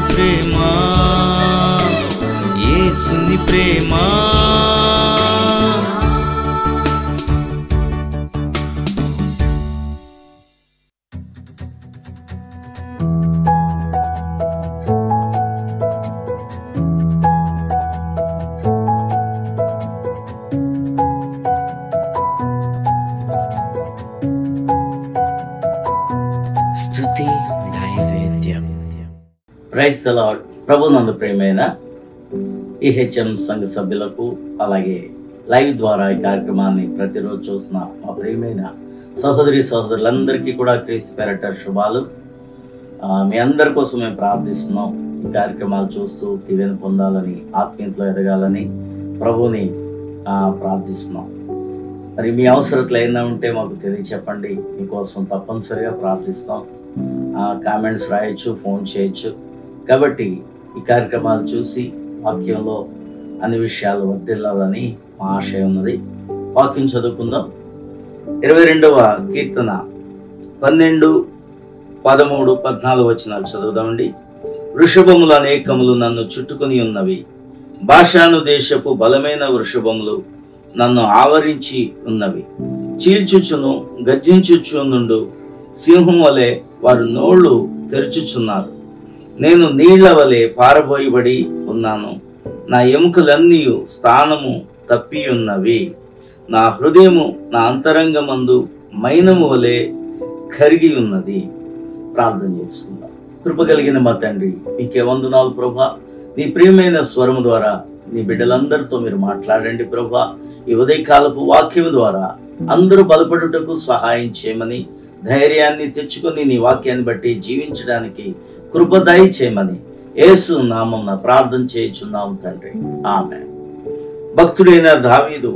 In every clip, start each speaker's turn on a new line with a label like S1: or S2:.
S1: ప్రేమ యేసుని ప్రేమ
S2: స్తుతి నైవేద్యం
S3: ప్రైస్ అలాడ్ ప్రభు నందు ప్రేమైన ఈహెచ్ఎం సంఘ సభ్యులకు అలాగే లైవ్ ద్వారా ఈ కార్యక్రమాన్ని ప్రతిరోజు చూస్తున్న మా ప్రియమైన సహోదరి సహోదరులందరికీ కూడా క్రీస్తు పేరట శుభాలు ఆ, మీ అందరి కోసం మేము ప్రార్థిస్తున్నాం ఈ కార్యక్రమాలు చూస్తూ దివ్యను పొందాలని ఆత్మీయతలో ఎదగాలని ప్రభుని ఆ, ప్రార్థిస్తున్నాం మరి మీ అవసరతలు ఏమైనా ఉంటే మాకు తెలియచెప్పండి మీకోసం తప్పనిసరిగా ప్రార్థిస్తాం కామెంట్స్ రాయొచ్చు ఫోన్ చేయొచ్చు కాబట్టి ఈ కార్యక్రమాలు చూసి వాక్యంలో అన్ని విషయాలు వర్దిల్లాలని మా ఆశయం ఉన్నది వాక్యం చదువుకుందాం ఇరవై రెండవ కీర్తన పన్నెండు పదమూడు పద్నాలుగు వచనాలు చదువుదామండి వృషభములు అనేకములు నన్ను చుట్టుకొని ఉన్నవి భాషాను దేశపు బలమైన వృషభములు నన్ను ఆవరించి ఉన్నవి చీల్చుచును గర్జించుచునుండు సింహం వలె వారు నోళ్ళు తెరుచుచున్నారు నేను నీళ్ల వలె పారబోయబడి ఉన్నాను నా ఎముకలన్నీ స్థానము తప్పి ఉన్నవి నా హృదయము నా అంతరంగమందు మైనము వలె కరిగి ఉన్నది ప్రార్థన చేసుకుందాం కృప కలిగిన మా తండ్రి మీకే వందనాలు ప్రభా నీ ప్రియమైన స్వరము ద్వారా నీ బిడ్డలందరితో మీరు మాట్లాడండి ప్రభా ఈ ఉదయకాలపు వాక్యం ద్వారా అందరూ బలపడుటకు సహాయం చేయమని ధైర్యాన్ని తెచ్చుకొని నీ వాక్యాన్ని బట్టి జీవించడానికి కృప దయచేయమని యేసు నామం ప్రార్థన చేయుచున్నాము తండ్రి ఆమె భక్తుడైన దావీదు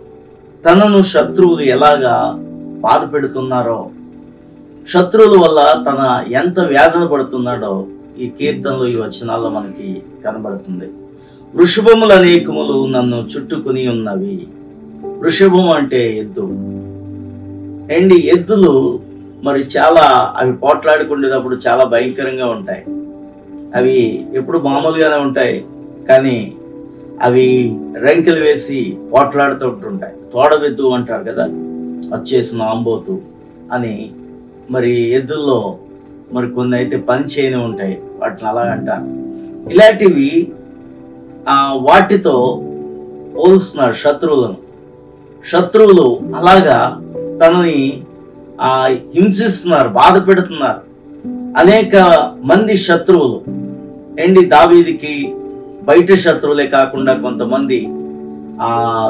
S3: తనను శత్రువులు ఎలాగా బాధ పెడుతున్నారో శత్రువుల వల్ల తన ఎంత వేదన పడుతున్నాడో ఈ కీర్తనలో ఈ వచనాల్లో మనకి కనబడుతుంది వృషభములు అనేకములు నన్ను చుట్టుకుని ఉన్నవి వృషభం అంటే ఎద్దు అండ్ ఈ ఎద్దులు మరి చాలా అవి పోట్లాడుకునేటప్పుడు చాలా భయంకరంగా ఉంటాయి అవి ఎప్పుడు మామూలుగానే ఉంటాయి కానీ అవి రంకెలు వేసి పోట్లాడుతూ ఉంటుంటాయి తోడబెద్దు అంటారు కదా వచ్చేసిన ఆంబోతు అని మరి ఎద్దుల్లో మరి కొన్ని అయితే పని చేయని ఉంటాయి వాటిని అలా అంటారు ఇలాంటివి ఆ, వాటితో పోలుస్తున్నారు శత్రువులను శత్రువులు అలాగా తనని ఆ, హింసిస్తున్నారు బాధ పెడుతున్నారు అనేక మంది శత్రువులు ఎండి దావీదికి బయట శత్రువులే కాకుండా కొంతమంది ఆ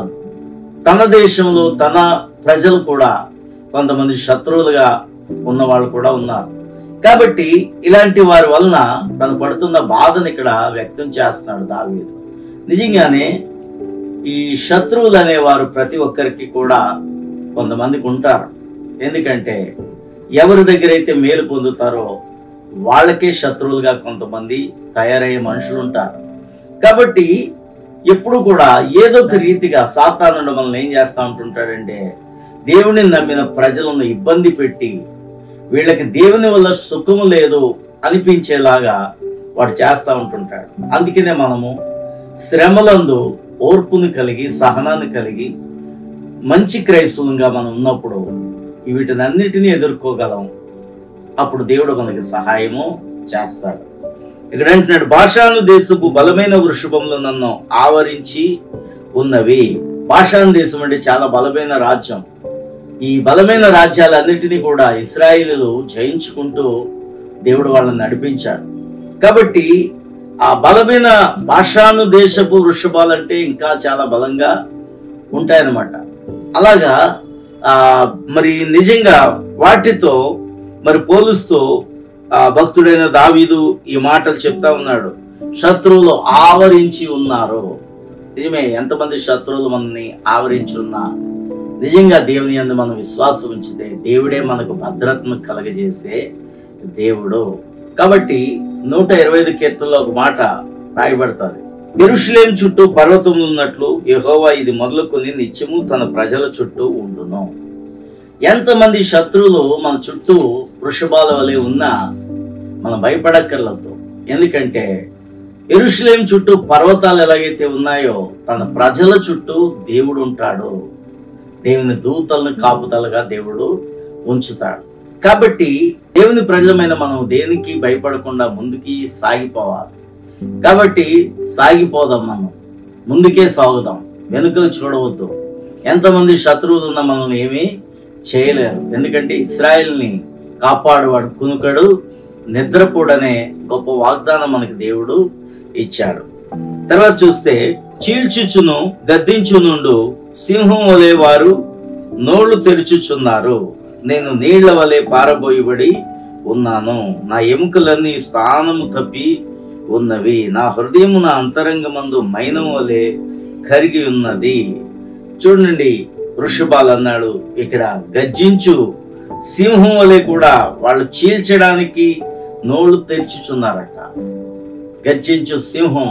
S3: తన దేశంలో తన ప్రజలు కూడా కొంతమంది శత్రువులుగా ఉన్నవాళ్ళు కూడా ఉన్నారు కాబట్టి ఇలాంటి వారి వలన తను పడుతున్న బాధను ఇక్కడ వ్యక్తం చేస్తున్నాడు దావీదు నిజంగానే ఈ శత్రువులు అనేవారు ప్రతి ఒక్కరికి కూడా కొంతమందికి ఉంటారు ఎందుకంటే ఎవరి దగ్గర అయితే మేలు పొందుతారో వాళ్ళకే శత్రువులుగా కొంతమంది తయారయ్యే మనుషులు ఉంటారు కాబట్టి ఎప్పుడు కూడా ఏదో ఒక రీతిగా సాతానుడు మనల్ని ఏం చేస్తా ఉంటుంటాడంటే దేవుని నమ్మిన ప్రజలను ఇబ్బంది పెట్టి వీళ్ళకి దేవుని వల్ల సుఖము లేదు అనిపించేలాగా వాడు చేస్తూ ఉంటుంటాడు అందుకనే మనము శ్రమలందు ఓర్పుని కలిగి సహనాన్ని కలిగి మంచి క్రైస్తవులుగా మనం ఉన్నప్పుడు వీటినన్నిటినీ ఎదుర్కోగలం అప్పుడు దేవుడు మనకి సహాయము చేస్తాడు ఇక్కడ అంటున్నాడు భాషాను దేశపు బలమైన వృషభములు నన్ను ఆవరించి ఉన్నవి భాషాను దేశం అంటే చాలా బలమైన రాజ్యం ఈ బలమైన రాజ్యాలన్నిటినీ కూడా ఇస్రాయిలు జయించుకుంటూ దేవుడు వాళ్ళని నడిపించాడు కాబట్టి ఆ బలమైన భాషాను దేశపు వృషభాలంటే ఇంకా చాలా బలంగా ఉంటాయన్నమాట అలాగా ఆ మరి నిజంగా వాటితో మరి పోలుస్తూ ఆ భక్తుడైన దావీదు ఈ మాటలు చెప్తా ఉన్నాడు శత్రువులు ఆవరించి ఉన్నారు నిజమే ఎంతమంది శత్రువులు మనల్ని ఆవరించి ఉన్నా నిజంగా దేవుని యందు మనం విశ్వాసం ఉంచితే దేవుడే మనకు భద్రతను కలగజేసే దేవుడు కాబట్టి నూట ఇరవై ఐదు కీర్తనలో ఒక మాట రాయబడుతుంది ఎరుషులేం చుట్టూ పర్వతములు ఉన్నట్లు యెహోవా ఇది మొదలుకొని నిత్యము తన ప్రజల చుట్టూ ఉండును ఎంతమంది శత్రువులు మన చుట్టూ వృషభాల వలె ఉన్నా మనం భయపడక్కర్లేదు ఎందుకంటే ఎరుషులేం చుట్టూ పర్వతాలు ఎలాగైతే ఉన్నాయో తన ప్రజల చుట్టూ దేవుడు ఉంటాడు దేవుని దూతలను కాపుదలగా దేవుడు ఉంచుతాడు కాబట్టి దేవుని ప్రజలమైన మనం దేనికి భయపడకుండా ముందుకి సాగిపోవాలి కాబట్టి సాగిపోదాం మనం ముందుకే సాగుదాం వెనుకలు చూడవద్దు ఎంతమంది శత్రువులు ఉన్న మనల్ని ఏమీ చేయలేరు ఎందుకంటే ఇస్రాయల్ని కాపాడువాడు కునుకడు నిద్రపోడనే గొప్ప వాగ్దానం మనకి దేవుడు ఇచ్చాడు తర్వాత చూస్తే చీల్చుచును గద్దించునుండు సింహం వలె వారు నోళ్లు తెరుచుచున్నారు నేను నీళ్ల వలె పారబోయబడి ఉన్నాను నా ఎముకలన్నీ స్థానము తప్పి ఉన్నవి నా హృదయము నా అంతరంగమందు మైనం వలె కరిగి ఉన్నది చూడండి వృషభాలు అన్నాడు ఇక్కడ గర్జించు సింహం వలె కూడా వాళ్ళు చీల్చడానికి నోళ్లు తెరుచుచున్నారట గర్జించు సింహం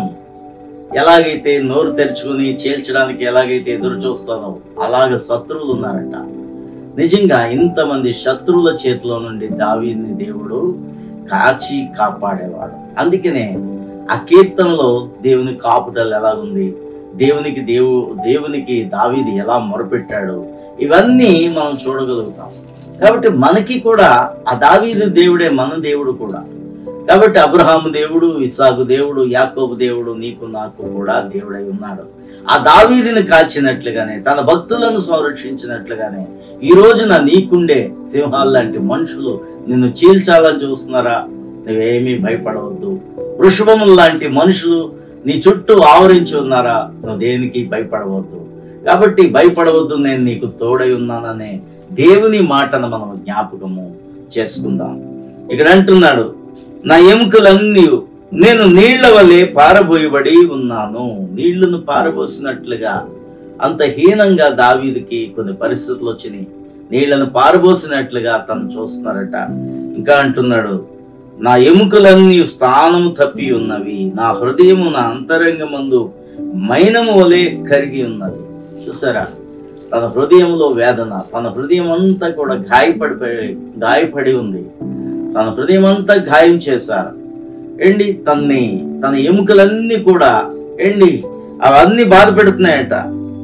S3: ఎలాగైతే నోరు తెరుచుకుని చీల్చడానికి ఎలాగైతే ఎదురు చూస్తారో అలాగ శత్రువులు ఉన్నారట నిజంగా ఇంతమంది శత్రువుల చేతిలో నుండి దావీని దేవుడు కాచి కాపాడేవాడు అందుకనే ఆ కీర్తనలో దేవుని కాపుదల ఎలా ఉంది దేవునికి దేవు దేవునికి దావీది ఎలా మొరపెట్టాడు ఇవన్నీ మనం చూడగలుగుతాం కాబట్టి మనకి కూడా ఆ దావీదు దేవుడే మన దేవుడు కూడా కాబట్టి అబ్రహాము దేవుడు ఇసాకు దేవుడు యాకోబు దేవుడు నీకు నాకు కూడా దేవుడై ఉన్నాడు ఆ దావీదిని కాల్చినట్లుగానే తన భక్తులను సంరక్షించినట్లుగానే ఈ రోజున నీకుండే సింహాలు లాంటి మనుషులు నిన్ను చీల్చాలని చూస్తున్నారా నువ్వేమీ భయపడవద్దు వృషభములు లాంటి మనుషులు నీ చుట్టూ ఆవరించి ఉన్నారా నువ్వు దేనికి భయపడవద్దు కాబట్టి భయపడవద్దు నేను నీకు తోడై ఉన్నాననే దేవుని మాటను మనం జ్ఞాపకము చేసుకుందాం ఇక్కడ అంటున్నాడు నా ఎముకలన్నీ నేను నీళ్ల వలె పారబోయబడి ఉన్నాను నీళ్లను పారబోసినట్లుగా అంత హీనంగా దావీదికి కొన్ని పరిస్థితులు వచ్చినాయి నీళ్లను పారబోసినట్లుగా తను చూస్తున్నారట ఇంకా అంటున్నాడు నా ఎముకలన్నీ స్థానము తప్పి ఉన్నవి నా హృదయము నా అంతరంగమందు మైనము వలె కరిగి ఉన్నది చూసారా తన హృదయంలో వేదన తన హృదయం అంతా కూడా గాయపడి గాయపడి ఉంది తన హృదయం అంతా గాయం చేశారు ఏండి తన్ని తన ఎముకలన్నీ కూడా ఏండి అవన్నీ బాధ పెడుతున్నాయట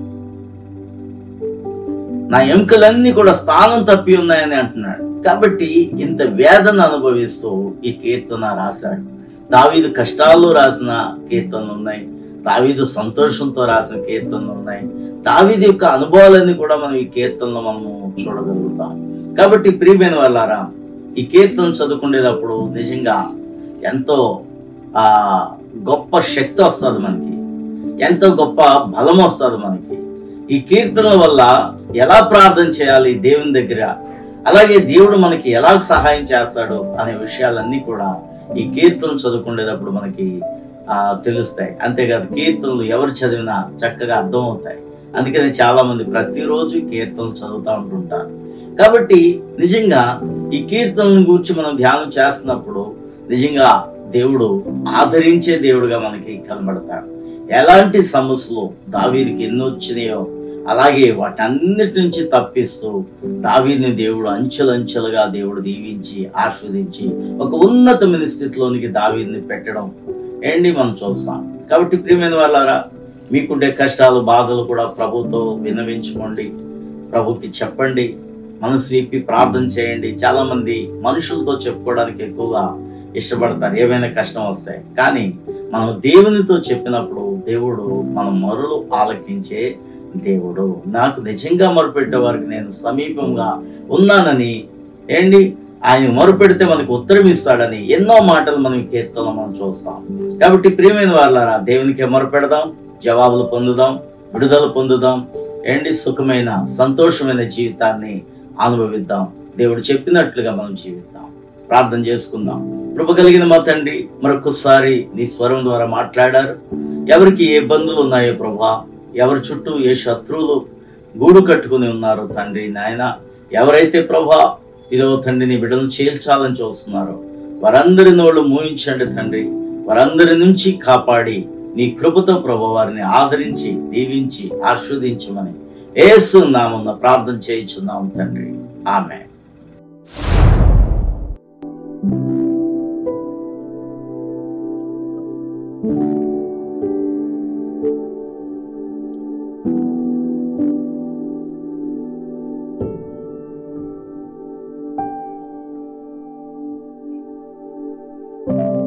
S3: నా ఎముకలన్నీ కూడా స్థానం తప్పి ఉన్నాయని అంటున్నాడు కాబట్టి ఇంత వేదన అనుభవిస్తూ ఈ కీర్తన రాశాడు దావీదు కష్టాల్లో రాసిన కీర్తనలు ఉన్నాయి దావీదు సంతోషంతో రాసిన కీర్తనలు ఉన్నాయి దావీదు యొక్క అనుభవాలన్నీ కూడా మనం ఈ కీర్తనలో మనము చూడగలుగుతాం కాబట్టి ప్రియమైన వాళ్ళారా ఈ కీర్తన చదువుకునేటప్పుడు నిజంగా ఎంతో ఆ గొప్ప శక్తి వస్తుంది మనకి ఎంతో గొప్ప బలం వస్తుంది మనకి ఈ కీర్తనల వల్ల ఎలా ప్రార్థన చేయాలి దేవుని దగ్గర అలాగే దేవుడు మనకి ఎలా సహాయం చేస్తాడు అనే విషయాలన్నీ కూడా ఈ కీర్తన చదువుకునేటప్పుడు మనకి ఆ తెలుస్తాయి అంతేకాదు కీర్తనలు ఎవరు చదివినా చక్కగా అర్థం అవుతాయి అందుకని చాలా మంది ప్రతిరోజు ఈ కీర్తనలు చదువుతూ ఉంటుంటారు కాబట్టి నిజంగా ఈ కీర్తనల గురించి మనం ధ్యానం చేస్తున్నప్పుడు నిజంగా దేవుడు ఆదరించే దేవుడుగా మనకి కనబడతాడు ఎలాంటి సమస్యలు దావీదికి ఎన్ని వచ్చినాయో అలాగే వాటన్నిటి నుంచి తప్పిస్తూ దావీదిని దేవుడు అంచెలంచెలుగా దేవుడు దీవించి ఆస్వాదించి ఒక ఉన్నతమైన స్థితిలోనికి దావీదిని పెట్టడం ఏంటి మనం చూస్తాం కాబట్టి ప్రియమైన వాళ్ళారా మీకుండే కష్టాలు బాధలు కూడా ప్రభుతో విన్నవించుకోండి ప్రభుకి చెప్పండి మనసు విప్పి ప్రార్థన చేయండి చాలా మంది మనుషులతో చెప్పుకోవడానికి ఎక్కువగా ఇష్టపడతారు ఏవైనా కష్టం వస్తాయి కానీ మనం దేవునితో చెప్పినప్పుడు దేవుడు మన మొరలు ఆలకించే దేవుడు నాకు నిజంగా మొరపెట్టే వారికి నేను సమీపంగా ఉన్నానని ఏంటి ఆయన మొరపెడితే మనకు ఉత్తరం ఇస్తాడని ఎన్నో మాటలు మనం ఈ కీర్తనలో మనం చూస్తాం కాబట్టి ప్రియమైన వాళ్ళారా దేవునికి మొరపెడదాం జవాబులు పొందుదాం విడుదల పొందుదాం ఏంటి సుఖమైన సంతోషమైన జీవితాన్ని అనుభవిద్దాం దేవుడు చెప్పినట్లుగా మనం జీవిద్దాం ప్రార్థన చేసుకుందాం కృప కలిగిన మా తండ్రి మరొకసారి నీ స్వరం ద్వారా మాట్లాడారు ఎవరికి ఏ ఇబ్బందులు ఉన్నాయో ప్రభా ఎవరి చుట్టూ ఏ శత్రువులు గూడు కట్టుకుని ఉన్నారో తండ్రి నాయన ఎవరైతే ప్రభా ఇదో తండ్రి నీ బిడ్డలను చేల్చాలని చూస్తున్నారో వారందరి నోళ్ళు మూయించండి తండ్రి వారందరి నుంచి కాపాడి నీ కృపతో ప్రభు వారిని ఆదరించి దీవించి ఆస్వాదించమని ఏసు నామన్న ప్రార్థన చేయించున్నాం తండ్రి ఆమె
S1: thank